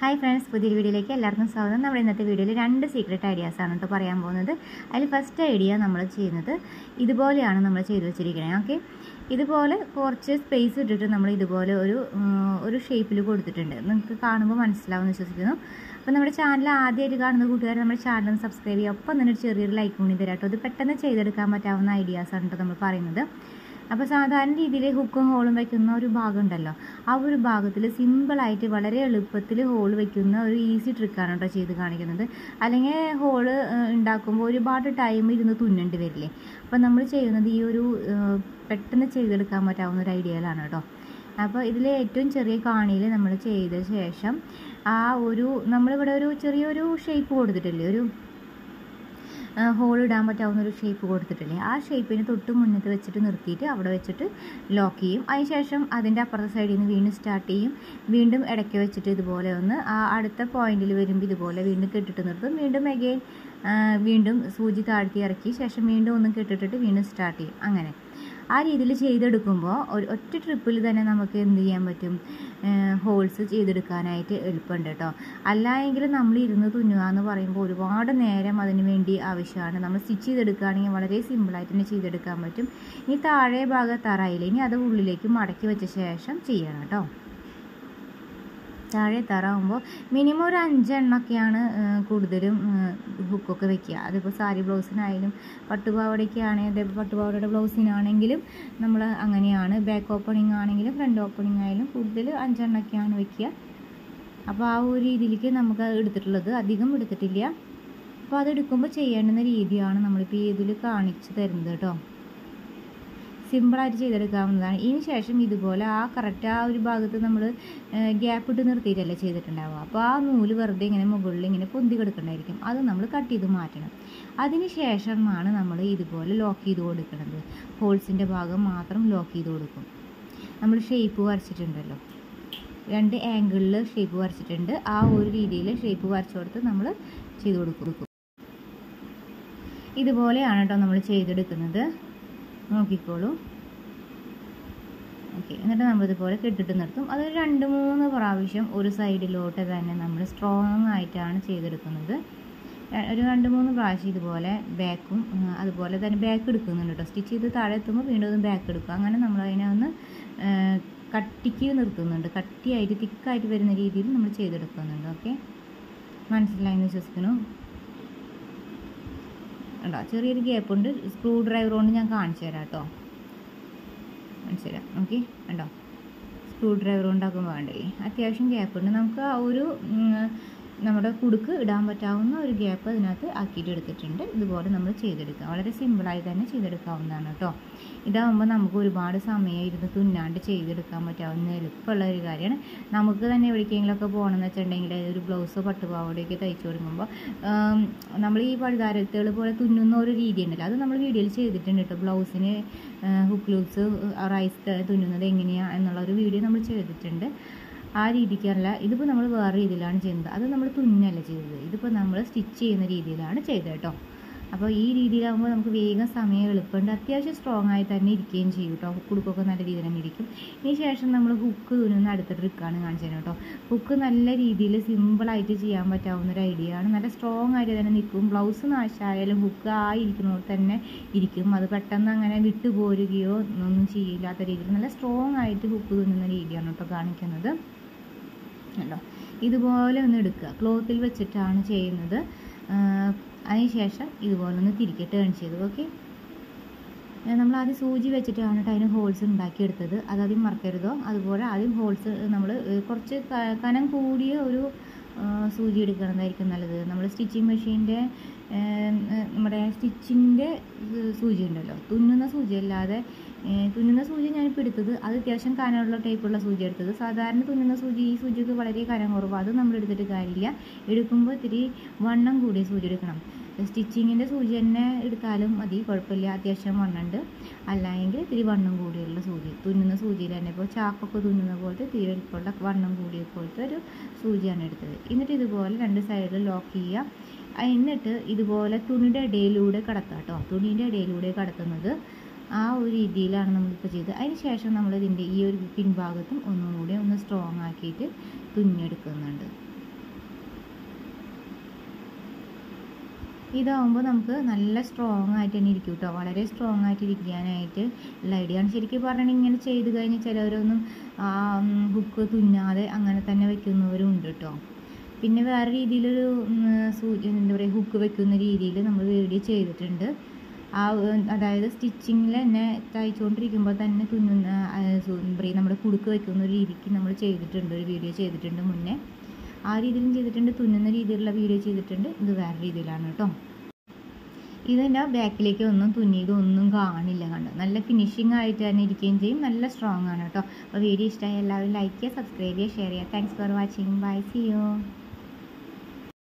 hi friends പുതിയൊരു വീഡിയോയിലേക്ക് എല്ലാവർക്കും സ്വാഗതം നമ്മുടെ ഇന്നത്തെ വീഡിയോയിൽ രണ്ട് സീക്രട്ട് ഐഡിയാസ് ആണ് കേട്ടോ പറയാൻ പോകുന്നത് അതിൽ ഫസ്റ്റ് ഐഡിയ നമ്മൾ ചെയ്യുന്നത് ഇതുപോലെയാണ് നമ്മൾ ചെയ്തു വെച്ചിരിക്കുന്നത് ഓക്കെ ഇതുപോലെ കുറച്ച് സ്പേസ് ഇട്ടിട്ട് നമ്മൾ ഇതുപോലെ ഒരു ഉം, ഒരു ഷേപ്പിൽ കൊടുത്തിട്ടുണ്ട് നിങ്ങൾക്ക് കാണുമ്പോൾ മനസ്സിലാവുമെന്ന് വിശ്വസിക്കുന്നു അപ്പോൾ നമ്മുടെ ചാനൽ ആദ്യമായിട്ട് കാണുന്ന കൂട്ടുകാർ നമ്മുടെ ചാനൽ ഒന്ന് സബ്സ്ക്രൈബ് ചെയ്യുക ഒപ്പം തന്നെ ഒരു ചെറിയൊരു ലൈക്ക് കൂടി തരാം കേട്ടോ ഇത് പെട്ടെന്ന് ചെയ്തെടുക്കാൻ പറ്റാവുന്ന ഐഡിയാസാണ് കേട്ടോ നമ്മൾ പറയുന്നത് അപ്പോൾ സാധാരണ രീതിയിൽ ഹുക്കും ഹോളും വെക്കുന്ന ഒരു ഭാഗം ഉണ്ടല്ലോ ആ ഒരു ഭാഗത്തിൽ സിമ്പിളായിട്ട് വളരെ എളുപ്പത്തിൽ ഹോൾ വെക്കുന്ന ഒരു ഈസി ട്രിക്കാണ് കേട്ടോ ചെയ്ത് കാണിക്കുന്നത് അല്ലെങ്കിൽ ഹോള് ഉണ്ടാക്കുമ്പോൾ ഒരുപാട് ടൈം ഇരുന്ന് തുന്നേണ്ടി വരില്ലേ അപ്പോൾ നമ്മൾ ചെയ്യുന്നത് ഈ ഒരു ഏഹ്, പെട്ടെന്ന് ചെയ്തെടുക്കാൻ പറ്റാവുന്ന ഒരു ഐഡിയയിലാണ് കേട്ടോ അപ്പോൾ ഇതിൽ ഏറ്റവും ചെറിയ കാണിയിൽ നമ്മൾ ചെയ്ത ശേഷം ആ ഒരു നമ്മളിവിടെ ഒരു ചെറിയൊരു ഷേപ്പ് കൊടുത്തിട്ടില്ലേ ഒരു ഹോൾ ഇടാൻ പറ്റാവുന്ന ഒരു ഷേപ്പ് കൊടുത്തിട്ടില്ലേ ആ ഷേപ്പിന് തൊട്ട് മുന്നത്ത് വെച്ചിട്ട് നിർത്തിയിട്ട് അവിടെ വെച്ചിട്ട് ലോക്ക് ചെയ്യും അതിനുശേഷം അതിൻ്റെ അപ്പുറത്തെ സൈഡിൽ നിന്ന് വീണ്ടും സ്റ്റാർട്ട് ചെയ്യും വീണ്ടും ഇടയ്ക്ക് വെച്ചിട്ട് ഇതുപോലെ ഒന്ന് ആ അടുത്ത പോയിന്റിൽ വരുമ്പോൾ ഇതുപോലെ വീണ്ടും കെട്ടിട്ട് നിർത്തും വീണ്ടും എഗെയിൻ വീണ്ടും സൂചി താഴ്ത്തി ഇറക്കി ശേഷം വീണ്ടും ഒന്ന് കെട്ടിട്ടിട്ട് വീണ്ടും സ്റ്റാർട്ട് ചെയ്യും അങ്ങനെ ആ രീതിയിൽ ചെയ്തെടുക്കുമ്പോൾ ഒരു ഒറ്റ ട്രിപ്പിൽ തന്നെ നമുക്ക് എന്ത് ചെയ്യാൻ പറ്റും ഹോൾസ് ചെയ്തെടുക്കാനായിട്ട് എളുപ്പമുണ്ട് കേട്ടോ അല്ല എങ്കിൽ നമ്മൾ ഇരുന്ന് തുന്നുക എന്ന് പറയുമ്പോൾ ഒരുപാട് നേരം അതിന് വേണ്ടി ആവശ്യമാണ് നമ്മൾ സ്റ്റിച്ച് ചെയ്തെടുക്കുകയാണെങ്കിൽ വളരെ സിമ്പിളായിട്ട് തന്നെ ചെയ്തെടുക്കാൻ പറ്റും ഇനി താഴെ ഭാഗത്ത് തറയില്ല ഇനി അത് ഉള്ളിലേക്ക് മടക്കി വെച്ച ശേഷം ചെയ്യണം കേട്ടോ താഴെ തറാവുമ്പോൾ മിനിമം ഒരു അഞ്ചെണ്ണൊക്കെയാണ് ഏഹ്, കൂടുതലും ഏഹ്, ഹുക്കൊക്കെ വെക്കുക അതിപ്പോൾ സാരി ബ്ലൗസിനായാലും പട്ടുപാവടയ്ക്കാണെങ്കിൽ അതേപോലെ പട്ടുപാവടയുടെ ബ്ലൗസിനാണെങ്കിലും നമ്മൾ അങ്ങനെയാണ് ബാക്ക് ഓപ്പണിംഗ് ആണെങ്കിലും ഫ്രണ്ട് ഓപ്പണിംഗ് ആയാലും കൂടുതൽ അഞ്ചെണ്ണൊക്കെയാണ് വെക്കുക അപ്പോൾ ആ ഒരു രീതിയിലേക്ക് നമുക്ക് അത് എടുത്തിട്ടുള്ളത് അധികം എടുത്തിട്ടില്ല അപ്പോൾ അത് എടുക്കുമ്പോൾ ചെയ്യേണ്ടുന്ന രീതിയാണ് നമ്മളിപ്പോൾ ഈ ഇതിൽ കാണിച്ചു തരുന്നത് കേട്ടോ സിമ്പിളായിട്ട് ചെയ്തെടുക്കാവുന്നതാണ് ഇതിന് ശേഷം ഇതുപോലെ ആ കറക്റ്റ് ആ ഒരു ഭാഗത്ത് നമ്മൾ ഗ്യാപ്പ് ഇട്ട് നിർത്തിയിട്ടല്ലേ ചെയ്തിട്ടുണ്ടാവുക അപ്പോൾ ആ നൂല് വെറുതെ ഇങ്ങനെ മുകളിൽ ഇങ്ങനെ പൊന്തി കിടക്കണ്ടായിരിക്കും അത് നമ്മൾ കട്ട് ചെയ്ത് മാറ്റണം അതിന് ശേഷമാണ് നമ്മൾ ഇതുപോലെ ലോക്ക് ചെയ്ത് കൊടുക്കുന്നത് ഹോൾസിൻ്റെ ഭാഗം മാത്രം ലോക്ക് ചെയ്ത് കൊടുക്കും നമ്മൾ ഷേപ്പ് വരച്ചിട്ടുണ്ടല്ലോ രണ്ട് ആംഗിളിൽ ഷേപ്പ് വരച്ചിട്ടുണ്ട് ആ ഒരു രീതിയിൽ ഷേപ്പ് വരച്ചു കൊടുത്ത് നമ്മൾ ചെയ്ത് കൊടുക്കും ഇതുപോലെയാണ് കേട്ടോ നമ്മൾ ചെയ്തെടുക്കുന്നത് നോക്കിക്കോളൂ ഓക്കെ എന്നിട്ട് നമ്മൾ ഇതുപോലെ കെട്ടിട്ട് നിർത്തും അത് രണ്ട് മൂന്ന് പ്രാവശ്യം ഒരു സൈഡിലോട്ട് തന്നെ നമ്മൾ സ്ട്രോങ് ആയിട്ടാണ് ചെയ്തെടുക്കുന്നത് ര- ഒരു രണ്ട് മൂന്ന് പ്രാവശ്യം ഇതുപോലെ ബാക്കും അതുപോലെ തന്നെ ബാക്ക് എടുക്കുന്നുണ്ട് കേട്ടോ സ്റ്റിച്ച് ചെയ്ത് താഴെ എത്തുമ്പോൾ വീണ്ടും ഒന്ന് ബാക്ക് എടുക്കും അങ്ങനെ നമ്മൾ അതിനെ ഒന്ന് ആ, കട്ടിക്ക് നിർത്തുന്നുണ്ട് കട്ടിയായിട്ട് തിക്കായിട്ട് വരുന്ന രീതിയിൽ നമ്മൾ ചെയ്തെടുക്കുന്നുണ്ട് ഓക്കെ മനസ്സിലായെന്ന് വിശ്വസിക്കുന്നു ഉണ്ടോ ചെറിയൊരു ഗ്യാപ്പ് ഉണ്ട് സ്ക്രൂ ഡ്രൈവർ കൊണ്ട് ഞാൻ കാണിച്ചു തരാം കേട്ടോ കാണിച്ചു തരാം ഓക്കെ ഉണ്ടോ സ്ക്രൂ ഡ്രൈവർ കൊണ്ടാക്കുമ്പോൾ വേണ്ടല്ലേ അത്യാവശ്യം ഗ്യാപ്പ് ഉണ്ട് നമുക്ക് ആ ഒരു ഉം, നമ്മുടെ കുടുക്ക് ഇടാൻ പറ്റാവുന്ന ഒരു ഗ്യാപ്പ് അതിനകത്ത് ആക്കിയിട്ട് എടുത്തിട്ടുണ്ട് ഇതുപോലെ നമ്മൾ ചെയ്തെടുക്കാം വളരെ സിമ്പിളായി തന്നെ ചെയ്തെടുക്കാവുന്നതാണ് കേട്ടോ ഇതാകുമ്പോൾ നമുക്ക് ഒരുപാട് സമയം ഇരുന്ന് തുന്നാണ്ട് ചെയ്തെടുക്കാൻ പറ്റാവുന്ന എളുപ്പമുള്ള ഒരു കാര്യമാണ് നമുക്ക് തന്നെ എവിടേക്കെങ്കിലുമൊക്കെ പോകണമെന്ന് വെച്ചിട്ടുണ്ടെങ്കിൽ ഒരു ബ്ലൗസോ പട്ടുപാവടയൊക്കെ തയ്ച്ചു കൊടുക്കുമ്പോൾ നമ്മൾ ഈ പഴുതാരത്തുകൾ പോലെ തുന്നുന്ന ഒരു രീതി ഉണ്ടല്ലോ അത് നമ്മൾ വീഡിയോയിൽ ചെയ്തിട്ടുണ്ട് കേട്ടോ ബ്ലൗസിന് ഹുക്ക് ലൂപ്സ് റൈസ് തുന്നുന്നത് എങ്ങനെയാണ് എന്നുള്ള ഒരു വീഡിയോ നമ്മൾ ചെയ്തിട്ടുണ്ട് ആ രീതിക്കല്ല ഇതിപ്പോൾ നമ്മൾ വേറെ രീതിയിലാണ് ചെയ്യുന്നത് അത് നമ്മൾ തുന്നല്ല ചെയ്തത് ഇതിപ്പോൾ നമ്മൾ സ്റ്റിച്ച് ചെയ്യുന്ന രീതിയിലാണ് ചെയ്തത് കേട്ടോ അപ്പോൾ ഈ രീതിയിലാകുമ്പോൾ നമുക്ക് വേഗം സമയം എളുപ്പമുണ്ട് അത്യാവശ്യം സ്ട്രോങ് ആയി തന്നെ ഇരിക്കുകയും ചെയ്യും കേട്ടോ കുടുക്കൊക്കെ നല്ല രീതിയിൽ തന്നെ ഇരിക്കും ഇതിന് ശേഷം നമ്മൾ ഹുക്ക് തുന്നുന്ന അടുത്ത ട്രിക്കാണ് കാണിച്ചത് കേട്ടോ ഹുക്ക് നല്ല രീതിയിൽ സിമ്പിളായിട്ട് ചെയ്യാൻ പറ്റാവുന്ന ഒരു ഐഡിയ ആണ് നല്ല സ്ട്രോങ് ആയിട്ട് തന്നെ നിൽക്കും ബ്ലൗസ് നാശമായാലും ഹുക്ക് ആ ഇരിക്കുന്നവിടെ തന്നെ ഇരിക്കും അത് പെട്ടെന്ന് അങ്ങനെ വിട്ടു പോരുകയോ ഒന്നും ചെയ്യില്ലാത്ത രീതിയിൽ നല്ല സ്ട്രോങ് ആയിട്ട് ഹുക്ക് തുന്നുന്ന രീതിയാണ് കേട്ടോ കാണിക്കുന്നത് കണ്ടോ ഇതുപോലെ ഒന്ന് എടുക്കുക ക്ലോത്തിൽ വെച്ചിട്ടാണ് ചെയ്യുന്നത് അതിനുശേഷം ഇതുപോലെ ഒന്ന് തിരികെ ടേൺ ചെയ്തു ഓക്കെ നമ്മൾ ആദ്യം സൂചി വെച്ചിട്ടാണ് കേട്ടോ അതിന് ഹോൾസ് ഉണ്ടാക്കിയെടുത്തത് അതാദ്യം മറക്കരുതോ അതുപോലെ ആദ്യം ഹോൾസ് നമ്മൾ കുറച്ച് ക- കനം കൂടിയ ഒരു ആ, സൂചി എടുക്കുന്നതായിരിക്കും നല്ലത് നമ്മൾ സ്റ്റിച്ചിങ് മെഷീൻ്റെ നമ്മുടെ സ്റ്റിച്ചിൻ്റെ സൂചി ഉണ്ടല്ലോ തുന്നുന്ന സൂചി അല്ലാതെ ഏ, തുന്നുന്ന സൂചി ഞാനിപ്പോൾ എടുത്തത് അത് അത്യാവശ്യം കനമുള്ള ടൈപ്പുള്ള സൂചി എടുത്തത് സാധാരണ തുന്നുന്ന സൂചി ഈ സൂചിക്ക് വളരെ കനം കുറവ് അത് നമ്മൾ എടുത്തിട്ട് കാര്യമില്ല എടുക്കുമ്പോൾ ഇത്തിരി വണ്ണം കൂടിയ സൂചി എടുക്കണം സ്റ്റിച്ചിങ്ങിൻ്റെ സൂചി തന്നെ എടുത്താലും മതി കുഴപ്പമില്ല അത്യാവശ്യം വണ്ണുണ്ട് അല്ലായെങ്കിൽ ഇത്തിരി വണ്ണം കൂടിയുള്ള സൂചി തുന്നുന്ന സൂചിയിൽ തന്നെ ഇപ്പോൾ ചാക്കൊക്കെ തുന്നുന്ന പോലത്തെ ഇത്തിരി വലിപ്പമുള്ള വണ്ണം കൂടിയ പോലത്തെ ഒരു സൂചിയാണ് എടുത്തത് എന്നിട്ട് ഇതുപോലെ രണ്ട് സൈഡിൽ ലോക്ക് ചെയ്യുക ആ, എന്നിട്ട് ഇതുപോലെ തുണിയുടെ ഇടയിലൂടെ കടത്താം കേട്ടോ തുണിയുടെ ഇടയിലൂടെ കടത്തുന്നത് ആ ഒരു രീതിയിലാണ് നമ്മളിപ്പോൾ ചെയ്തത് അതിന് ശേഷം നമ്മൾ ഇതിൻ്റെ ഈ ഒരു പിൻഭാഗത്തും ഒന്നും കൂടി ഒന്ന് സ്ട്രോങ് ആക്കിയിട്ട് തുന്നിയെടുക്കുന്നുണ്ട് ഇതാവുമ്പോൾ നമുക്ക് നല്ല സ്ട്രോങ് ആയിട്ട് തന്നെ ഇരിക്കും കേട്ടോ വളരെ സ്ട്രോങ് ആയിട്ട് ഇരിക്കാനായിട്ട് ഉള്ള ഐഡിയ ആണ് ശരിക്കും പറഞ്ഞാൽ ഇങ്ങനെ ചെയ്ത് കഴിഞ്ഞ് ചിലവരൊന്നും ഹുക്ക് തുന്നാതെ അങ്ങനെ തന്നെ വെക്കുന്നവരും ഉണ്ട് കേട്ടോ പിന്നെ വേറെ രീതിയിലൊരു സൂചി എന്താ പറയുക ഹുക്ക് വെക്കുന്ന രീതിയിൽ നമ്മൾ വീഡിയോ ചെയ്തിട്ടുണ്ട് ആ ഏർ, അതായത് സ്റ്റിച്ചിങ്ങിൽ തന്നെ തയ്ച്ചുകൊണ്ടിരിക്കുമ്പോൾ തന്നെ തുന്നുന്ന ആ, സു- എന്താ പറയുക നമ്മുടെ കുടുക്ക് വെക്കുന്ന ഒരു രീതിക്ക് നമ്മൾ ചെയ്തിട്ടുണ്ട് ഒരു വീഡിയോ ചെയ്തിട്ടുണ്ട് മുന്നേ ആ രീതിയിലും ചെയ്തിട്ടുണ്ട് തുന്നുന്ന രീതിയിലുള്ള വീഡിയോ ചെയ്തിട്ടുണ്ട് ഇത് വേറെ രീതിയിലാണ് കേട്ടോ ഇതിൻ്റെ ബാക്കിലേക്ക് ഒന്നും തുന്നിയത് ഒന്നും കാണില്ല കണ്ടോ നല്ല ഫിനിഷിംഗ് ആയിട്ട് തന്നെ ഇരിക്കുകയും ചെയ്യും നല്ല സ്ട്രോങ് ആണ് കേട്ടോ അപ്പോൾ വീഡിയോ ഇഷ്ടമായി എല്ലാവരും ലൈക്ക് ചെയ്യുക സബ്സ്ക്രൈബ് ചെയ്യുക ഷെയർ ചെയ്യുക thanks for watching bye see U